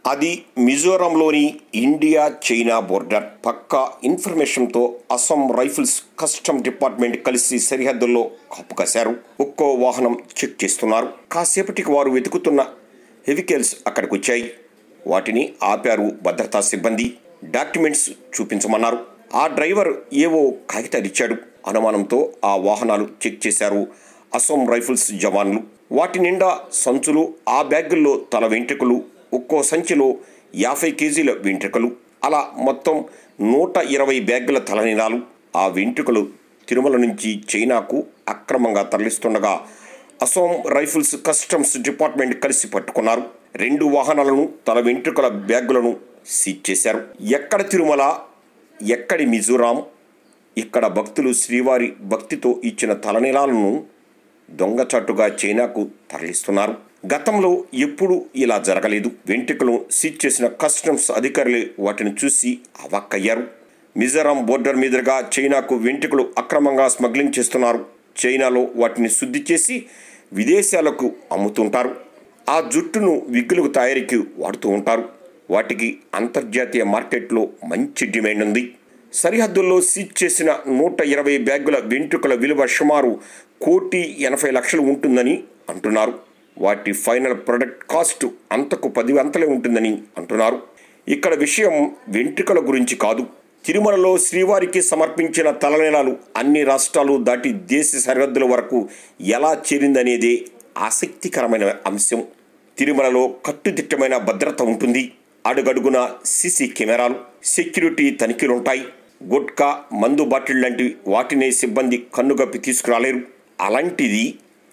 అది మిజోరంలోని India China border పక్కా ఇన్ఫర్మేషన్తో అస్సాం రైఫిల్స్ కస్టమ్ డిపార్ట్మెంట్ కలిసి సరిహద్దుల్లో కాపు కాశారు ఒక్కో వాహనం చెక్ చేస్తున్నారు కాసేపటికి వారు వెతుకుతున్న వెహికల్స్ అక్కడికి వచ్చాయి వాటిని ఆపారు భద్రతా సిబ్బంది డాక్యుమెంట్స్ చూపించమన్నారు ఆ డ్రైవర్ ఏవో కాగితాలు ఇచ్చాడు అనుమానంతో ఆ వాహనాలు చెక్ చేశారు అసోం రైఫిల్స్ జవాన్లు వాటి నిండా సంచులు ఆ బ్యాగుల్లో తల వెంట్రుకలు ఒక్కో సంచిలో యాభై కేజీల వెంట్రుకలు అలా మొత్తం నూట ఇరవై బ్యాగుల తలనీలాలు ఆ వెంట్రుకలు తిరుమల నుంచి చైనాకు అక్రమంగా తరలిస్తుండగా అసోం రైఫిల్స్ కస్టమ్స్ డిపార్ట్మెంట్ కలిసి పట్టుకున్నారు రెండు వాహనాలను తల వెంట్రుకల బ్యాగులను సీజ్ చేశారు ఎక్కడ తిరుమల ఎక్కడి మిజోరాం ఇక్కడ భక్తులు శ్రీవారి భక్తితో ఇచ్చిన తలనీలాలను దొంగచాటుగా చైనాకు తరలిస్తున్నారు గతంలో ఎప్పుడూ ఇలా జరగలేదు వెంట్రుకలు సీజ్ చేసిన కస్టమ్స్ అధికారులే వాటిని చూసి అవాక్కయ్యారు మిజోరాం బోర్డర్ మీదుగా చైనాకు వెంట్రుకలు అక్రమంగా స్మగ్లింగ్ చేస్తున్నారు చైనాలో వాటిని శుద్ధి చేసి విదేశాలకు అమ్ముతుంటారు ఆ జుట్టును విగ్గులకు తయారీకి వాడుతూ ఉంటారు వాటికి అంతర్జాతీయ మార్కెట్లో మంచి డిమాండ్ ఉంది సరిహద్దుల్లో సీజ్ చేసిన నూట ఇరవై బ్యాగుల వెంట్రుకల విలువ సుమారు కోటి ఎనభై లక్షలు ఉంటుందని అంటున్నారు వాటి ఫైనల్ ప్రొడక్ట్ కాస్ట్ అంతకు పది అంతలే ఉంటుందని అంటున్నారు ఇక్కడ విషయం వెంట్రుకల గురించి కాదు తిరుమలలో శ్రీవారికి సమర్పించిన తలనీలాలు అన్ని రాష్ట్రాలు దాటి దేశ సరిహద్దుల వరకు ఎలా చేరిందనేదే ఆసక్తికరమైన అంశం తిరుమలలో కట్టుదిట్టమైన భద్రత ఉంటుంది అడుగడుగున సీసీ కెమెరాలు సెక్యూరిటీ తనిఖీలుంటాయి గుట్కా మందు బాటిల్ లాంటి వాటినే సిబ్బంది కన్నుగప్పి తీసుకురాలేరు అలాంటిది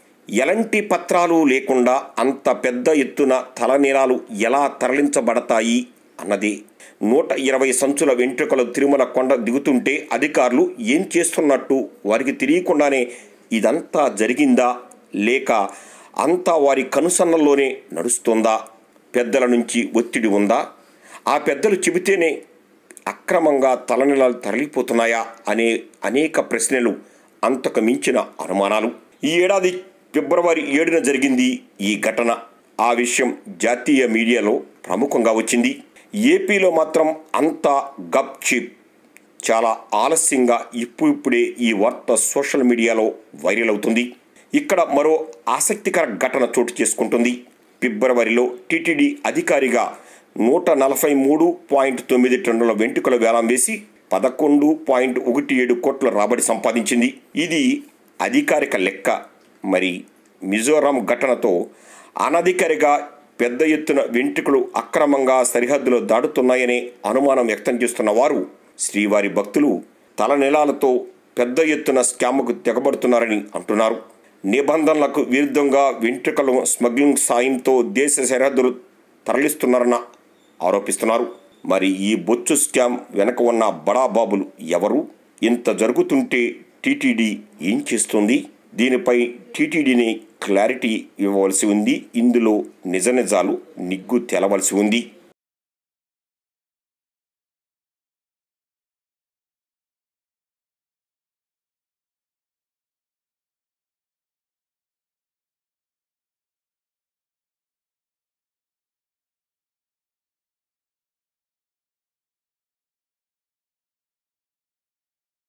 ఎలాంటి పత్రాలు లేకుండా అంత పెద్ద ఎత్తున తలనీలాలు ఎలా తరలించబడతాయి అన్నది నూట ఇరవై సంచుల వెంట్రుకలు తిరుమల కొండ దిగుతుంటే అధికారులు ఏం చేస్తున్నట్టు వారికి తెలియకుండానే ఇదంతా జరిగిందా లేక అంతా వారి కనుసన్నల్లోనే నడుస్తుందా పెద్దల నుంచి ఒత్తిడి ఉందా ఆ పెద్దలు చెబితేనే అక్రమంగా తలనీలాలు తరలిపోతున్నాయా అనే అనేక ప్రశ్నలు అంతకు మించిన అనుమానాలు ఈ ఏడాది ఫిబ్రవరి ఏడున జరిగింది ఈ ఘటన ఆ విషయం జాతీయ మీడియాలో ప్రముఖంగా వచ్చింది ఏపీలో మాత్రం అంతా గప్ చిప్ చాలా ఆలస్యంగా ఇప్పుడిప్పుడే ఈ వార్త సోషల్ మీడియాలో వైరల్ అవుతుంది ఇక్కడ మరో ఆసక్తికర ఘటన చోటు చేసుకుంటుంది ఫిబ్రవరిలో టీటీడీ అధికారిగా నూట నలభై మూడు పాయింట్ తొమ్మిది టన్నుల వెంట్రుకల వేలం వేసి పదకొండు పాయింట్ ఒకటి ఏడు కోట్ల రాబడి సంపాదించింది ఇది అధికారిక లెక్క మరి మిజోరాం ఘటనతో అనధికారిగా పెద్ద ఎత్తున వెంట్రుకలు అక్రమంగా సరిహద్దులో దాడుతున్నాయనే అనుమానం వ్యక్తం చేస్తున్న వారు శ్రీవారి భక్తులు తలనీలాలతో పెద్ద ఎత్తున స్కామ్కు తెగబడుతున్నారని అంటున్నారు నిబంధనలకు విరుద్ధంగా వెంట్రుకలు స్మగ్లింగ్ సాయంతో దేశ సరిహద్దులు తరలిస్తున్నారన్న ఆరోపిస్తున్నారు మరి ఈ బొచ్చు స్కామ్ వెనక ఉన్న బడాబాబులు ఎవరు ఇంత జరుగుతుంటే టీటీడీ ఏం చేస్తుంది దీనిపై టీటీడీని క్లారిటీ ఇవ్వవలసి ఉంది ఇందులో నిజ నిజాలు నిగ్గు తెలవలసి ఉంది